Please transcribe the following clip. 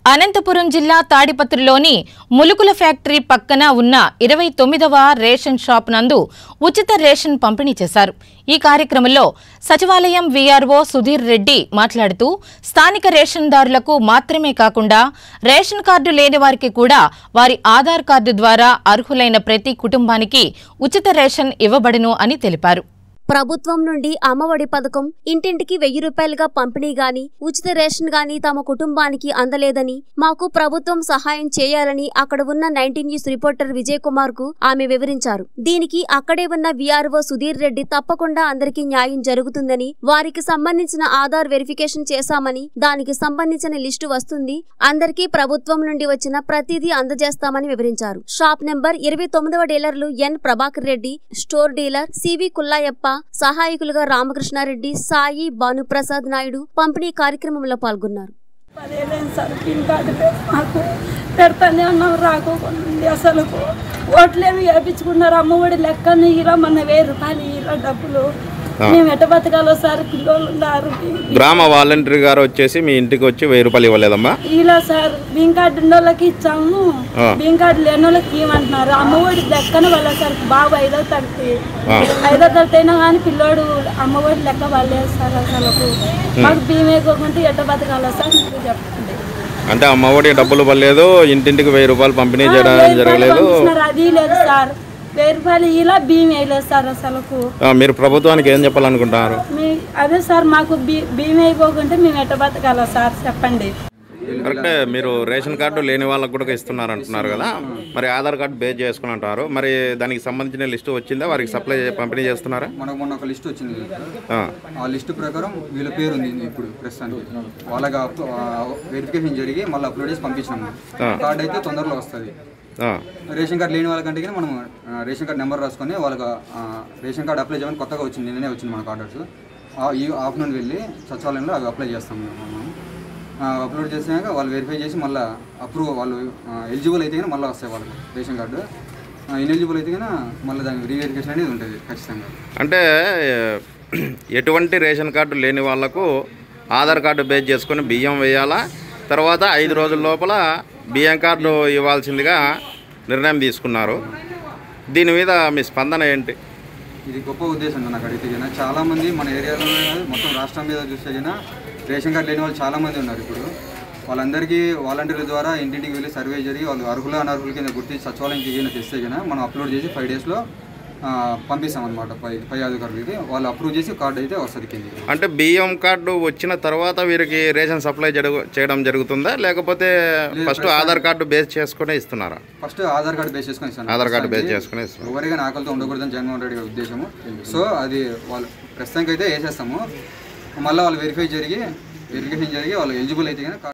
అనంతపురం జిల్లా తాడిపత్రిలోని ములుకుల ఫ్యాక్టరీ పక్కన ఉన్న ఇరవై తొమ్మిదవ రేషన్ షాప్ నందు ఉచిత రేషన్ పంపిణీ చేశారు ఈ కార్యక్రమంలో సచివాలయం వీఆర్ఓ సుధీర్ రెడ్డి మాట్లాడుతూ స్థానిక రేషన్దారులకు మాత్రమే కాకుండా రేషన్ కార్డు లేని వారికి కూడా వారి ఆధార్ కార్డు ద్వారా అర్హులైన ప్రతి కుటుంబానికి ఉచిత రేషన్ ఇవ్వబడును అని తెలిపారు ప్రభుత్వం నుండి అమ్మఒడి పథకం ఇంటింటికి వెయ్యి రూపాయలుగా పంపిణీ గాని ఉచిత రేషన్ గాని తమ కుటుంబానికి అందలేదని మాకు ప్రభుత్వం సహాయం చేయాలని అక్కడ ఉన్న nineteen news reporter Vijay Kumar కు ఆమె వివరించారు దీనికి అక్కడే ఉన్న విఆర్ఓ సుధీర్ రెడ్డి తప్పకుండా అందరికీ న్యాయం జరుగుతుందని వారికి సంబంధించిన ఆధార్ వెరిఫికేషన్ చేశామని దానికి సంబంధించిన లిస్టు వస్తుంది అందరికీ ప్రభుత్వం నుండి వచ్చిన ప్రతిదీ అందజేస్తామని వివరించారు షాప్ నెంబర్ ఇరవై తొమ్మిదవ డీలర్లు N Prabhakar Reddy store dealer CV Kullayappa సహాయకులుగా రామకృష్ణారెడ్డి సాయి భానుప్రసాద్ నాయుడు పంపిణీ కార్యక్రమంలో పాల్గొన్నారు పదేళ్ళైంది సార్ పిన్ కార్డు పె- మాకు పెడతానే ఉన్నాం రాకోకుండా ఉంది అసలు ఓట్లేమి వేయించుకున్నారు అమ్మఒడి లెక్కని ఇరా మొన్న వెయ్యి రూపాయలు ఇరా డబ్బులు మేము ఎట్ట బతకాలో సార్ పిల్లలు ఉన్నారు గ్రామ వాలంటీర్ గారు వచ్చేసి మీ ఇంటికి వచ్చి వెయ్యి రూపాయలు ఇవ్వలేదమ్మా ఇలా సార్ బియ్యం కార్డు ఉన్న వాళ్ళకి ఇచ్చాము ఆ. బియ్యం కార్డు లేని వాళ్ళకి ఇవ్వమంటున్నారు అమ్మఒడి లెక్కన వాళ్ళ సార్ బాబు ఐదో తరగతి ఆ. ఐదో తరగతి అయినా కానీ పిల్లోడు అమ్మఒడి లెక్క వాళ్ళలేదు సార్ అసలు మాకు బియ్యం వేయకోకుంటే ఎట్ట బతకాలో సార్ మీరు చెప్పండి అంటే అమ్మఒడి డబ్బులు పడలేదు ఇంటింటికి వెయ్యి రూపాయలు పంపిణీ చేయడం వెయ్యి రూపాయలు జరగలేదు పంపిస్తున్నారు, అది లేదు సార్ వెయ్యి రూపాయలు ఇలా బియ్యం వేయలేదు సార్ అసలుకు ఆ, మీరు ప్రభుత్వానికి ఏం చెప్పాలనుకుంటున్నారు మీ అదే సార్ మాకు బి బియ్యం వేయకోకుంటే మేము ఎట్ట బతకాలా సార్ చెప్పండి కరెక్టే మీరు రేషన్ కార్డు లేని వాళ్ళకు కూడా ఇస్తున్నారు అంటున్నారు కదా మరి ఆధార్ కార్డు బేస్ చేసుకుని అంటారు మరి దానికి సంబంధించిన లిస్టు వచ్చిందా వారికి సప్లై చే- పంపిణీ చేస్తున్నారా మనకు మొన్న ఒక లిస్ట్ వచ్చింది ఆ, ఆ లిస్ట్ ప్రకారం వీళ్ళ పేరు ఉంది ఇప్పుడు ప్రస్తుతానికి వాళ్ళకి వెరిఫికేషన్ జరిగి మళ్ళీ అప్లోడ్ చేసి పంపించినాము కార్డ్ అయితే తొందరలో వస్తుంది ఆ, రేషన్ కార్డు లేని వాళ్ళకంటే కానీ మనం ఆ, రేషన్ కార్డు నెంబర్ రాసుకొని వాళ్ళకి ఆ, రేషన్ కార్డు అప్లై చేయమని కొత్తగా వచ్చింది నిన్ననే వచ్చింది మనకు ఆర్డర్స్ ఈ ఆఫ్టర్నూన్ వెళ్ళి సచివాలయంలో అవి అప్లై చేస్తాం మనం ఆ, అప్లోడ్ చేసినాక వాళ్ళు వెరిఫై చేసి మళ్ళీ అప్రూవ్ వాళ్ళు ఎలిజిబుల్ అయితే కానీ మళ్ళీ వస్తాయి వాళ్ళకి రేషన్ కార్డు ఇన్ఎలిజిబుల్ అయితే కానీ మళ్ళీ దానికి రీవెరిఫికేషన్ అనేది ఉంటుంది ఖచ్చితంగా అంటే ఎటువంటి రేషన్ కార్డు లేని వాళ్లకు ఆధార్ కార్డు బేస్ చేసుకొని బియ్యం వేయాలా తర్వాత ఐదు రోజుల లోపల బియ్యం కార్డు ఇవ్వాల్సిందిగా నిర్ణయం తీసుకున్నారు దీని మీద మీ స్పందన ఏంటి ఇది గొప్ప ఉద్దేశం నాకు అడిగితే కన్నా చాలా మంది మన ఏరియాలో మొత్తం రాష్ట్రం మీద చూస్తే కన్నా రేషన్ కార్డు లేని వాళ్ళు చాలా మంది ఉన్నారు ఇప్పుడు వాళ్ళందరికీ వాలంటీర్ల ద్వారా ఇంటింటికి వెళ్ళి సర్వే జరిగి వాళ్ళు అర్హుల అనర్హుల కింద గుర్తించి సచివాలయంకి ఏమైనా తెస్తే కన్నా మనం అప్లోడ్ చేసి ఫైవ్ డేస్లో పంపిస్తాం అనమాట పై పై అధికారులకి వాళ్ళు అప్రూవ్ చేసి కార్డు అయితే వస్తుంది కిందికి అంటే బియ్యం కార్డు వచ్చిన తర్వాత వీరికి రేషన్ సప్లై జరుగు చేయడం జరుగుతుందా లేకపోతే ఫస్ట్ ఆధార్ కార్డు బేస్ చేసుకునే ఇస్తున్నారా ఫస్ట్ ఆధార్ కార్డు బేస్ చేసుకొని ఇస్తాను ఆధార్ కార్డు బేస్ చేసుకుని ఇస్తున్నారు ఎవరికైనా ఆకలితో ఉండకూడదని జగన్మోహన్ రెడ్డి గారి ఉద్దేశము సో అది వాళ్ళు ప్రస్తుతానికి అయితే వేసేస్తాము మళ్ళీ వాళ్ళు వెరిఫై జరిగి వెరిఫికేషన్ జరిగి వాళ్ళు ఎలిజిబుల్ అయితే కానీ